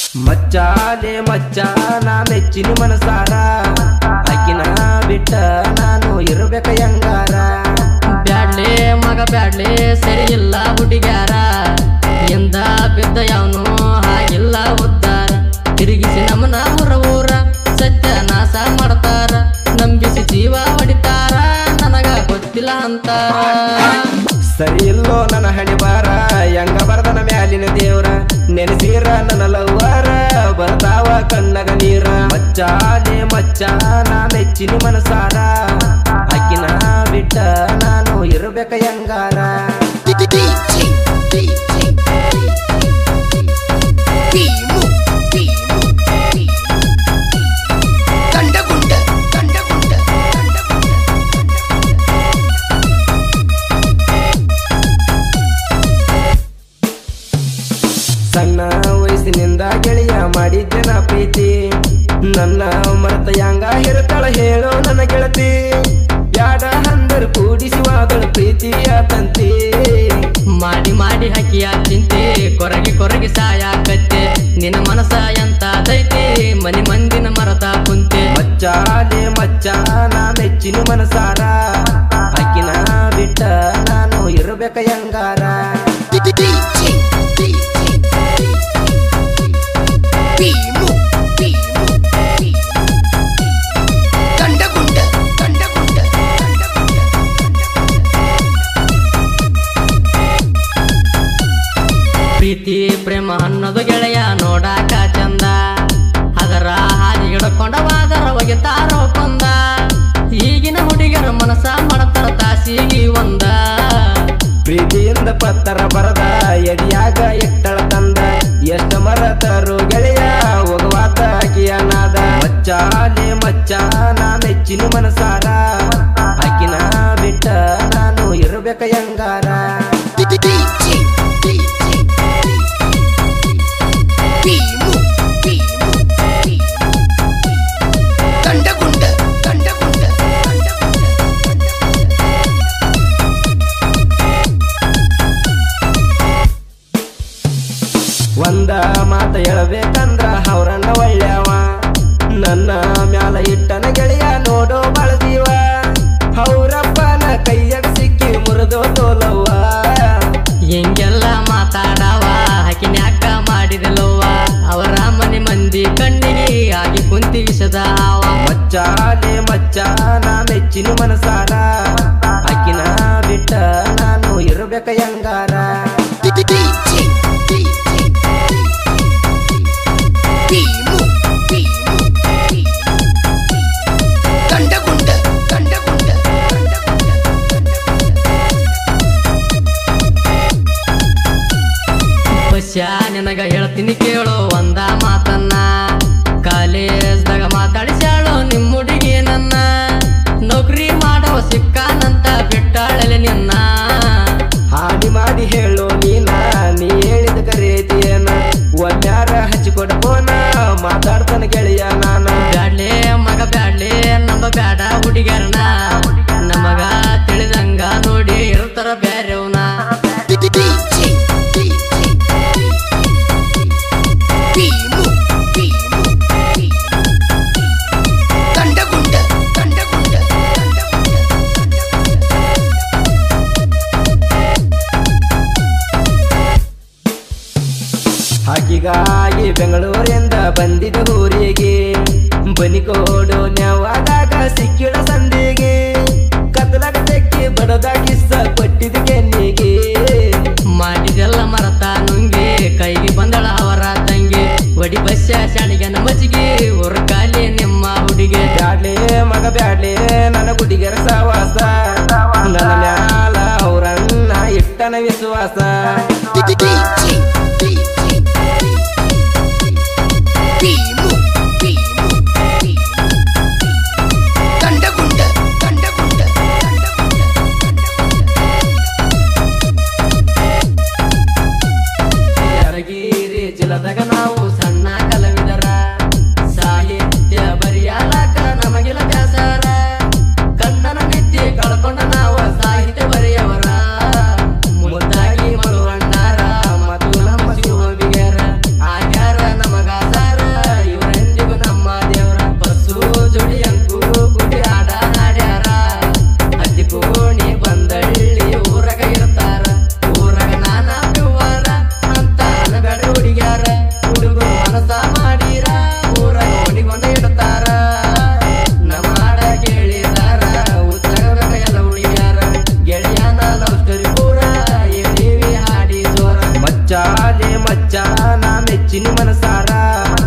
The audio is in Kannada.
ಮಚ್ಚಾಲೆ ಮಚ್ಚ ನಾ ಮೆಚ್ಚಿನ ಮನಸಾರ ಆಕಿನ ಬಿಟ್ಟ ನಾನು ಇರ್ಬೇಕ ಹೆಂಗಾರ ಬ್ಯಾಡ್ಲೆ ಮಗ ಬ್ಯಾಡ್ಲೆ ಸರಿ ಇಲ್ಲ ಹುಡುಗ್ಯಾರ ಎಂದ ಬಿದ್ದ ಯಾವನು ಹಾಗಿಲ್ಲ ಉದ್ದಾರ ತಿರುಗಿಸಿ ನಮ್ಮನ ಊರ ಊರ ಸತ್ಯ ನಾಶ ಮಾಡ್ತಾರ ನಂಬಿಸಿ ಜೀವ ಹೊಡಿತಾರ ನನಗ ಗೊತ್ತಿಲ್ಲ ಅಂತಾರ ಸರಿ ಇಲ್ಲೋ ನನ್ನ ಹಣಿ ಬಾರ ಹೆಂಗ ಬರ್ದನ ಮ್ಯಾಲಿನ ದೇವ್ರ ನೆನೆಸೀರ ನನ್ನ ಲವ್ವಾರ ಬರ್ತಾವ ಕಣ್ಣಗ ನೀರ ಮಚ್ಚಾಲೆ ಮಚ್ಚ ನಾ ಮೆಚ್ಚಿನ ಮನಸಾರ ಆಕಿನ ಬಿಟ್ಟ ನಾನು ಇರ್ಬೇಕ ಹೆಂಗಾರ ಸಣ್ಣ ವಯಸ್ಸಿನಿಂದ ಗೆಳೆಯ ಮಾಡಿದ್ದೆ ನಾ ಪ್ರೀತಿ ನನ್ನ ಮರತ ಯಾಂಗ ಇರುತ್ತಾಳ ಹೇಳೋ ನನ್ನ ಗೆಳತಿ ಯಾಡ ಹಂದರ್ ಕೂಡಿಸಿ ವಾದಳ ಪ್ರೀತಿಯ ತಂತಿ ಮಾಡಿ ಮಾಡಿ ಹಾಕಿಯ ಚಿಂತೆ ಕೊರಗಿ ಕೊರಗಿ ಸಾಯಾಕತ್ತೆ ನಿನ್ನ ಮನಸ ಎಂತ ದೈತಿ ಮನಿ ಮಂದಿನ ಮರದ ಕುಂತೆ ಮಚ್ಚಾಲೆ ಮಚ್ಚ ನಾ ಮೆಚ್ಚಿನ ಮನಸಾರ ಆಕಿನ ಬಿಟ್ಟ ನಾನು ಇರ್ಬೇಕ ಹೆಂಗಾರ ಪ್ರೀತಿ ಪ್ರೇಮ ಅನ್ನೋದು ಗೆಳೆಯ ನೋಡಾಕ ಚಂದ ಅದರ ಹಾದಿ ಹಿಡ್ಕೊಂಡವಾದರ ಒಗಿತಾರೋ ಕೊಂದ ಈಗಿನ ಹುಡುಗರ ಮನಸ ಮಾಡತಾರ ತಾಸಿಗಿ ಒಂದ ಪ್ರೀತಿಯಿಂದ ಪತ್ತರ ಬರದ ಎಡಿಯಾಗ ಇಟ್ಟಳ ತಂದ ಎಷ್ಟ ಮರತರು ಗೆಳೆಯ ಹೋಗುವಾತ ಆಕಿಯ ನಾದ ಮಚ್ಚಾಲೆ ಮಚ್ಚ ನಾ ಮೆಚ್ಚಿನ ಮನಸಾರ ಆಕಿನ ಬಿಟ್ಟ ನಾನು ಇರ್ಬೇಕ ಹೆಂಗಾರ ಒಂದ ಮಾತ ಹೇಳಬೇಕಂದ್ರ ಅವ್ರನ್ನ ಒಳ್ಳೆವ ನನ್ನ ಮ್ಯಾಲ ಇಟ್ಟನ ಗೆಳೆಯ ನೋಡೋ ಬಳದೀವ ಅವರಪ್ಪನ ಕೈಯಾಗ ಸಿಕ್ಕಿ ಮುರಿದೋ ತೋಲವ್ವ ಹೆಂಗೆಲ್ಲ ಮಾತಾಡವ ಹಾಕಿನ್ಯಾಕ ಮಾಡಿದಲವ್ವ ಅವರ ಮನೆ ಮಂದಿ ಕಣ್ಣಿಗೆ ಆಗಿ ಕುಂತಿ ವಿಷದ ಹಾವ ಮಚ್ಚಾಲೆ ಮಚ್ಚ ನಾ ಮೆಚ್ಚಿನ ಮನಸಾರ ಆಕಿನ ಬಿಟ್ಟ ನಾನು ಇರ್ಬೇಕ ಹೆಂಗಾರ ಬಸ್ಯ ನಿನಗ ಹೇಳ್ತೀನಿ ಕೇಳೋ ಒಂದ ಮಾತನ್ನ ಕಾಲೇಜ್ದಾಗ ಮಾತಾಡಿಸ್ಯಾಳೋ ನಿಮ್ಮ ಹುಡುಗಿ ನನ್ನ ನೌಕರಿ ಮಾಡೋ ಸಿಕ್ಕಾನಂತ ಬಿಟ್ಟಾಳಲೆ ನಿನ್ನ ಹಾಡಿ ಮಾಡಿ ಹೇಳು ನೀನ ನೀ ಹೇಳಿದ ಕರೇತಿಯನ ಒಮ್ಯಾರ ಹಚ್ಚಿಕೊಡ ಫೋನ ಮಾತಾಡ್ತಾನ ಗೆಳೆಯ ನಾನ ಬ್ಯಾಡ್ಲೆ ಮಗ ಬ್ಯಾಡ್ಲೆ ನಮ್ಮ ಬ್ಯಾಡ ಹುಡುಗ್ಯಾರನ ನಮಗ ತಿಳಿದಂಗ ನೋಡಿ ಇರ್ತಾರ ಬ್ಯಾರೆವ್ನ ಹಾಕಿಗಾಗಿ ಬೆಂಗಳೂರಿಂದ ಬಂದಿದ ಊರಿಗೆ ಬನಿಕೋಡು ನ್ಯಾವಾದಾಗ ಸಿಕ್ಕಿಡ ಸಂದಿಗೆ ಕತ್ತಲಾಗ ತೆಕ್ಕಿ ಬಡದ ಕಿಸ್ಸ ಕೊಟ್ಟಿದ ಕೆನ್ನಿಗೆ ಮಾಡಿದೆಲ್ಲ ಮರತ ನುಂಗಿ ಕೈಗೆ ಬಂದಳ ಅವರ ತಂಗಿ ಒಡಿ ಬಸ್ಯ ಶಾಣಿಗೆ ನಮಜಿಗೆ ಕಾಲಿ ನಿಮ್ಮ ಹುಡುಗಿ ಬ್ಯಾಡ್ಲೆ ಮಗ ಬ್ಯಾಡ್ಲೆ ನನ್ನ ಗುಡಿಗೆರ ಸವಾಸ ನನ್ನ ಮ್ಯಾಲ ಅವ್ರನ್ನ ಇಟ್ಟನ ವಿಶ್ವಾಸ ಯಾದಗಿರಿ ಜಿಲ್ಲದಾಗ ನಾವು ಸಣ್ಣ ಕಲಾವಿದರ ಸಾಹಿತ್ಯ ಬರೆಯಲಾಕ ನಮಗಿಲ್ಲ ಬ್ಯಾಸರ ಕನ್ನಡ ನಿತ್ಯ ಕಳ್ಕೊಂಡ ನಾವು ಸಾಹಿತ್ಯ ಬರೆಯವರ ಮುದ್ದಾಗಿ ಮರುವಣ್ಣಾರ ಮತ್ತು ನಮ್ಮ ಶಿವ ಬಿಗರ ಆಗ್ಯಾರ ನಮಗ ಮಚ್ಚಾಲೆ ಮಚ್ಚ ನಾ ಮೆಚ್ಚಿನಿ ಮನಸಾರ